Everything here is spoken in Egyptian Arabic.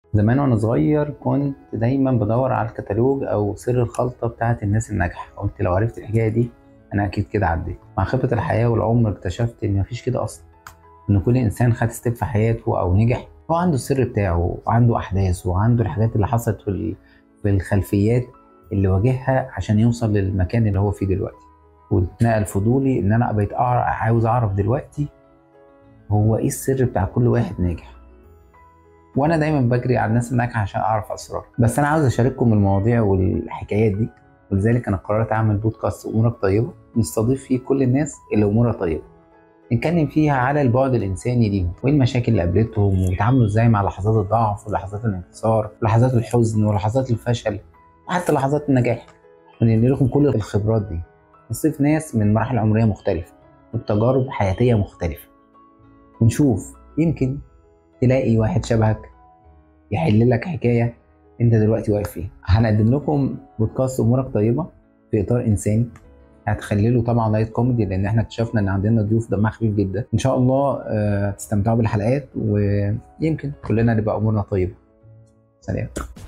زمان وانا صغير كنت دايما بدور على الكتالوج او سر الخلطه بتاعت الناس الناجحه قلت لو عرفت الحكايه دي انا اكيد كده عديت مع خبره الحياه والعمر اكتشفت ان مفيش كده اصلا ان كل انسان خد ستيب في حياته او نجح هو عنده السر بتاعه وعنده احداثه وعنده الحاجات اللي حصلت في ال- في الخلفيات اللي واجهها عشان يوصل للمكان اللي هو فيه دلوقتي واتنقل فضولي ان انا بقيت أعرف عاوز اعرف دلوقتي هو ايه السر بتاع كل واحد ناجح وانا دايما بجري على الناس الناجحه عشان اعرف اسرار بس انا عاوز اشارككم المواضيع والحكايات دي ولذلك انا قررت اعمل بودكاست امورك طيبه نستضيف فيه كل الناس اللي امورها طيبه نتكلم فيها على البعد الانساني ليهم وايه المشاكل اللي قابلتهم وبيتعاملوا ازاي مع لحظات الضعف ولحظات الانتصار ولحظات الحزن ولحظات الفشل وحتى لحظات النجاح وننقل لكم كل الخبرات دي نصيف ناس من مراحل عمريه مختلفه وبتجارب حياتيه مختلفه ونشوف يمكن تلاقي واحد شبهك يحل لك حكايه انت دلوقتي واقف فيها هنقدم لكم بودكاست امورك طيبه في اطار انساني هتخلله طبعا لايت كوميدي لان احنا اكتشفنا ان عندنا ضيوف دمها خفيف جدا ان شاء الله آه، تستمتعوا بالحلقات ويمكن كلنا نبقى امورنا طيبه سلام